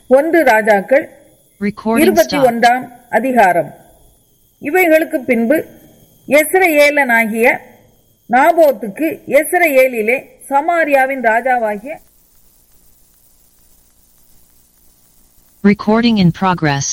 ஒன்று ராஜாக்கள் Recording இருபத்தி stop. ஒன்றாம் அதிகாரம் இவைகளுக்கு பின்பு எஸ்ரஏலனாகிய நாபோத்துக்கு எஸ்ரஏலிலே சமாரியாவின் ராஜாவாகிய Recording in progress.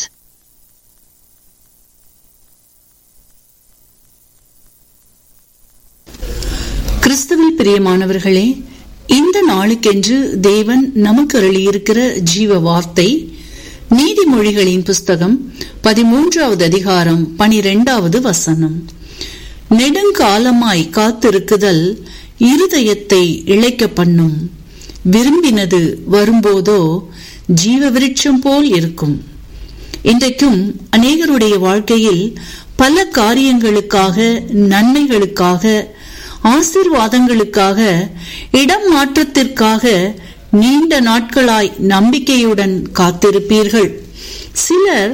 கிறிஸ்துவில் பிரியமானவர்களே இந்த நாளுக்கென்று தேவன் நமக்கு அருளியிருக்கிற ஜீவ வார்த்தை நீதிமொழிகளின் புஸ்தகம் பதிமூன்றாவது அதிகாரம் பனிரெண்டாவது வசனம் நெடுங்காலமாய் காத்திருக்குதல் இருதயத்தை இழைக்க பண்ணும் விரும்பினது வரும்போதோ ஜீவ விருட்சம் போல் இருக்கும் இன்றைக்கும் அநேகருடைய வாழ்க்கையில் பல காரியங்களுக்காக நன்மைகளுக்காக ஆசீர்வாதங்களுக்காக இடம் மாற்றத்திற்காக நீண்ட நாட்களாய் நம்பிக்கையுடன் காத்திருப்பீர்கள் சிலர்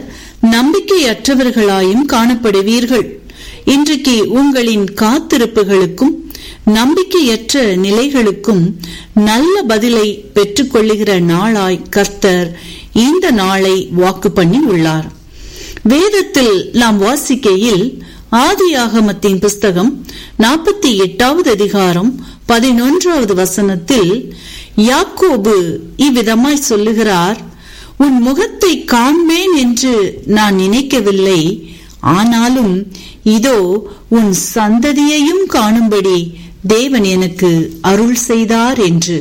நம்பிக்கையற்றவர்களாயும் காணப்படுவீர்கள் இன்றைக்கு உங்களின் காத்திருப்புகளுக்கும் நம்பிக்கையற்ற நிலைகளுக்கும் நல்ல பதிலை பெற்றுக்கொள்ளுகிற நாளாய் கர்த்தர் இந்த நாளை வாக்கு பண்ணி உள்ளார் வேதத்தில் நாம் வாசிக்கையில் ஆதியாகமத்தின் புஸ்தகம் நாற்பத்தி எட்டாவது அதிகாரம் பதினொன்றாவது வசனத்தில் யாக்கோபு இவ்விதமாய் சொல்லுகிறார் உன் முகத்தை காண்பேன் என்று நான் நினைக்கவில்லை ஆனாலும் இதோ உன் சந்ததியையும் காணும்படி தேவன் எனக்கு அருள் செய்தார் என்று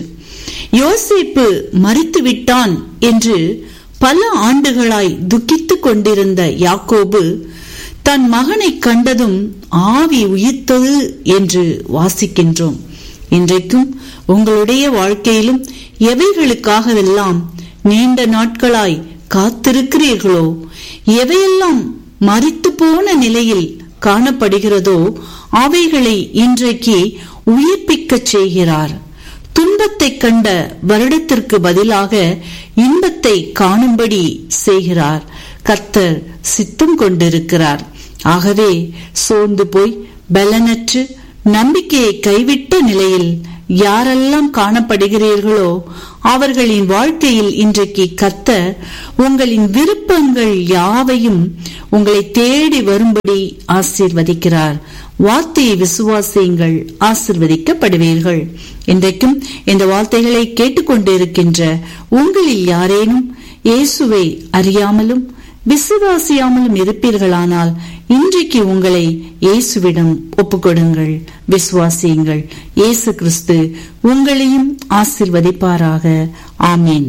யோசேப்பு மறித்து விட்டான் என்று பல ஆண்டுகளாய் துக்கித்துக் கொண்டிருந்த யாக்கோபு தன் மகனை கண்டதும் ஆவி உயிர்த்தது என்று வாசிக்கின்றோம் இன்றைக்கும் உங்களுடைய வாழ்க்கையிலும் எவைகளுக்காகவெல்லாம் நீண்ட நாட்களாய் காத்திருக்கிறீர்களோ எவையெல்லாம் மறித்து போன நிலையில் காணப்படுகிறதோ அவைகளை இன்றைக்கு உயிர்ப்பிக்கச் செய்கிறார் துன்பத்தை கண்ட வருடத்திற்கு பதிலாக இன்பத்தை காணும்படி செய்கிறார் கர்த்தர் சித்தம் கொண்டிருக்கிறார் ஆகவே சோர்ந்து போய் பலனற்று நம்பிக்கையை கைவிட்ட நிலையில் யாரெல்லாம் காணப்படுகிறீர்களோ அவர்களின் வாழ்க்கையில் இன்றைக்கு கர்த்தர் உங்களின் விருப்பங்கள் யாவையும் உங்களை தேடி வரும்படி ஆசீர்வதிக்கிறார் வார்த்தையை விசுவாசியுங்கள் ஆசிர்வதிக்கப்படுவீர்கள் இன்றைக்கும் இந்த வார்த்தைகளை கேட்டுக்கொண்டிருக்கின்ற உங்களில் யாரேனும் இயேசுவை அறியாமலும் விசுவாசியாமலும் இருப்பீர்களானால் இன்றைக்கு உங்களை இயேசுவிடம் ஒப்புக்கொடுங்கள் விசுவாசியுங்கள் இயேசு கிறிஸ்து உங்களையும் ஆசிர்வதிப்பாராக ஆமேன்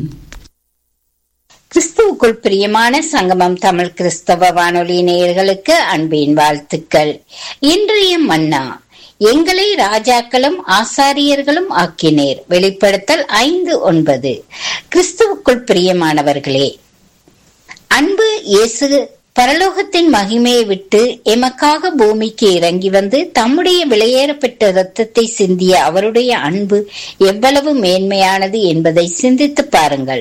கிறிஸ்துவுக்குள் பிரியமான சங்கமம் தமிழ் கிறிஸ்தவ வானொலி நேயர்களுக்கு அன்பின் வாழ்த்துக்கள் இன்றைய மன்னா எங்களை ராஜாக்களும் ஆசாரியர்களும் ஆக்கினேர் வெளிப்படுத்தல் ஐந்து ஒன்பது கிறிஸ்துவுக்குள் பிரியமானவர்களே அன்பு இயேசு பரலோகத்தின் மகிமையை விட்டு எமக்காக பூமிக்கு இறங்கி வந்து தம்முடைய விலையேறப்பட்ட இரத்தத்தை சிந்திய அவருடைய அன்பு எவ்வளவு மேன்மையானது என்பதை சிந்தித்து பாருங்கள்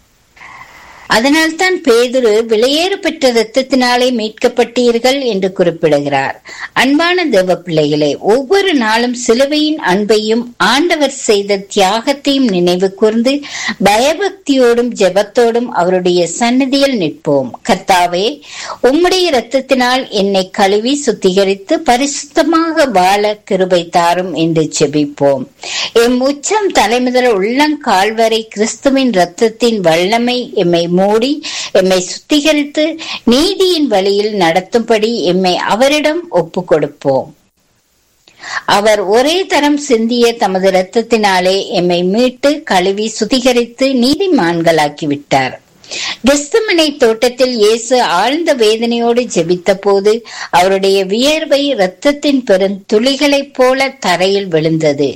அதனால்தான் பேதுரு விலையேற பெற்ற இரத்தத்தினாலே மீட்கப்பட்டீர்கள் என்று குறிப்பிடுகிறார் அன்பான தேவ பிள்ளைகளே ஒவ்வொரு நாளும் சிலுவையின் அன்பையும் ஆண்டவர் செய்த தியாகத்தையும் நினைவு கூர்ந்து பயபக்தியோடும் ஜெபத்தோடும் அவருடைய சந்நிதியில் நிற்போம் கர்த்தாவே உம்முடைய இரத்தத்தினால் என்னை கழுவி சுத்திகரித்து பரிசுத்தமாக வாழ கிருபை தாரும் என்று ஜெபிப்போம் எம் உச்சம் தலைமுதல் உள்ளங்கால் வரை கிறிஸ்துவின் இரத்தத்தின் வல்லமை எம்மை மூடி எம்மை சுத்திகரித்து நீதியின் வழியில் நடத்தும்படி எம்மை அவரிடம் ஒப்பு கொடுப்போம் அவர் ஒரே தரம் சிந்திய தமது இரத்தத்தினாலே எம்மை மீட்டு கழுவி சுத்திகரித்து நீதிமான்களாக்கி விட்டார் கெஸ்தமனை தோட்டத்தில் இயேசு ஆழ்ந்த வேதனையோடு ஜெபித்த போது அவருடைய வியர்வை இரத்தத்தின் பெருந்துளிகளைப் போல தரையில் விழுந்தது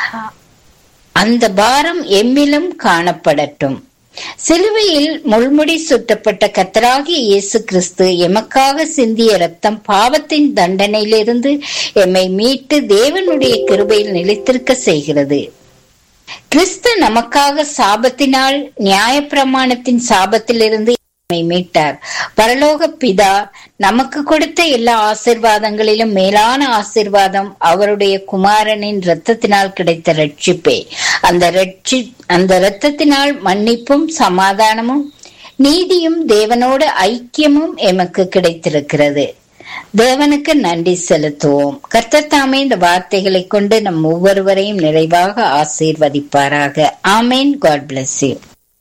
அந்த பாரம் எம்மிலும் காணப்படட்டும் சிலுவையில் முள்முடி சுட்டப்பட்ட கத்தராகிய இயேசு கிறிஸ்து எமக்காக சிந்திய ரத்தம் பாவத்தின் தண்டனையிலிருந்து எம்மை மீட்டு தேவனுடைய கிருபையில் நிலைத்திருக்க செய்கிறது கிறிஸ்து நமக்காக சாபத்தினால் நியாயப்பிரமாணத்தின் சாபத்திலிருந்து நம்மை மீட்டார் பரலோக பிதா நமக்கு கொடுத்த எல்லா ஆசிர்வாதங்களிலும் மேலான ஆசிர்வாதம் அவருடைய குமாரனின் இரத்தத்தினால் கிடைத்த ரட்சிப்பே அந்த ரட்சி அந்த இரத்தத்தினால் மன்னிப்பும் சமாதானமும் நீதியும் தேவனோட ஐக்கியமும் எமக்கு கிடைத்திருக்கிறது தேவனுக்கு நன்றி செலுத்துவோம் கர்த்தர் தாமே இந்த வார்த்தைகளை கொண்டு நம் ஒவ்வொருவரையும் நிறைவாக ஆசீர்வதிப்பாராக ஆமேன் காட் bless you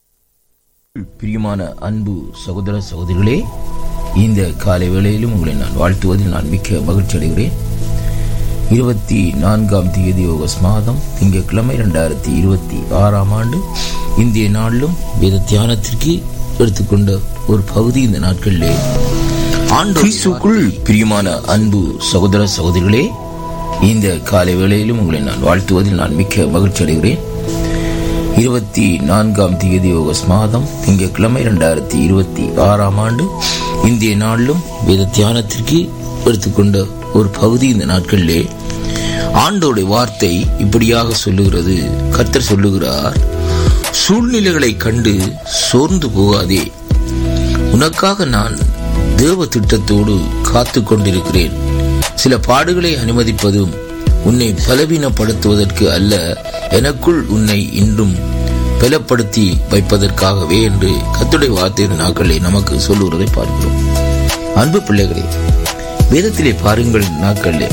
பிரியமான அன்பு சகோதர சகோதரிகளே இந்த காலை வேளையிலும் உங்களை நான் வாழ்த்துவதில் நான் மிக்க மகிழ்ச்சி அடைகிறேன் இருபத்தி நான்காம் தேதி ஆகஸ்ட் மாதம் திங்கட்கிழமை இரண்டாயிரத்தி இருபத்தி ஆறாம் ஆண்டு இந்திய நாளிலும் வேத தியானத்திற்கு எடுத்துக்கொண்ட ஒரு பகுதி இந்த நாட்களிலே கிறிஸ்துக்குள் பிரியமான அன்பு சகோதர சகோதரிகளே இந்த காலை வேளையிலும் உங்களை நான் வாழ்த்துவதில் நான் மிக்க மகிழ்ச்சி அடைகிறேன் இருபத்தி நான்காம் தேதி ஆகஸ்ட் மாதம் திங்கட்கிழமை இரண்டாயிரத்தி இருபத்தி ஆறாம் ஆண்டு இந்திய நாளிலும் வேத தியானத்திற்கு எடுத்துக்கொண்ட ஒரு பகுதி இந்த நாட்களிலே ஆண்டோடைய வார்த்தை இப்படியாக சொல்லுகிறது கர்த்தர் சொல்லுகிறார் சூழ்நிலைகளை கண்டு சோர்ந்து போகாதே உனக்காக நான் தேவ திட்டத்தோடு காத்து கொண்டிருக்கிறேன் சில பாடுகளை அனுமதிப்பதும் உன்னை பலவீனப்படுத்துவதற்கு அல்ல எனக்குள் உன்னை இன்றும் பலப்படுத்தி வைப்பதற்காகவே என்று கத்துடைய வார்த்தை நாட்களை நமக்கு சொல்லுகிறதை பார்க்கிறோம் அன்பு பிள்ளைகளே வேதத்திலே பாருங்கள் நாட்களிலே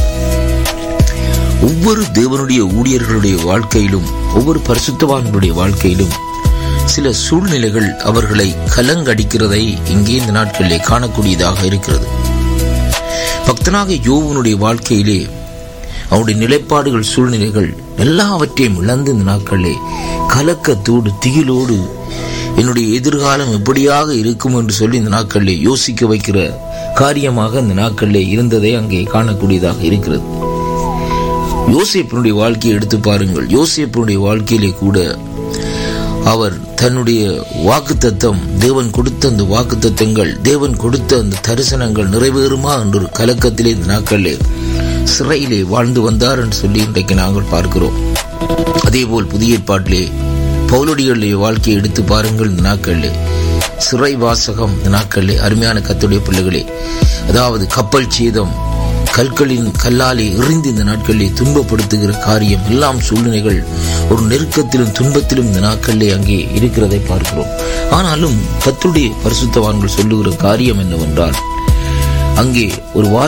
ஒவ்வொரு தேவனுடைய ஊழியர்களுடைய வாழ்க்கையிலும் ஒவ்வொரு பரிசுத்தவான்களுடைய வாழ்க்கையிலும் சில சூழ்நிலைகள் அவர்களை கலங்கடிக்கிறதை இங்கே இந்த நாட்களிலே காணக்கூடியதாக இருக்கிறது பக்தனாக யோவனுடைய வாழ்க்கையிலே அவனுடைய நிலைப்பாடுகள் சூழ்நிலைகள் எல்லாவற்றையும் இழந்து இந்த நாட்களிலே கலக்கத்தோடு திகிலோடு என்னுடைய எதிர்காலம் எப்படியாக இருக்கும் என்று சொல்லி இந்த நாட்களிலே யோசிக்க வைக்கிற காரியமாக இந்த நாட்களிலே இருந்ததை அங்கே காணக்கூடியதாக இருக்கிறது யோசேப்பினுடைய வாழ்க்கையை எடுத்து பாருங்கள் யோசேப்பினுடைய வாழ்க்கையிலே கூட அவர் தன்னுடைய வாக்குத்தத்தம் தேவன் கொடுத்த அந்த வாக்குத்தத்தங்கள் தேவன் கொடுத்த அந்த தரிசனங்கள் நிறைவேறுமா என்ற ஒரு கலக்கத்திலே இந்த நாட்களிலே சிறையிலே வாழ்ந்து வந்தார் என்று சொல்லி இன்றைக்கு நாங்கள் பார்க்கிறோம் அதேபோல் புதிய ஏற்பாட்டிலே பௌலடிகளுடைய வாழ்க்கையை எடுத்து பாருங்கள் இந்த நாட்களிலே சிறை வாசகம் இந்த நாட்களிலே அருமையான கத்துடைய பிள்ளைகளே அதாவது கப்பல் சேதம் கற்களின் கல்லாலே எறிந்து இந்த நாட்களிலே துன்பப்படுத்துகிற காரியம் எல்லாம் சூழ்நிலைகள் ஒரு நெருக்கத்திலும் துன்பத்திலும் இந்த நாட்களிலே அங்கே இருக்கிறதை பார்க்கிறோம் ஆனாலும் கத்துடைய பரிசுத்தவான்கள் சொல்லுகிற காரியம் என்னவென்றால் அங்கே ஒரு வார்த்தை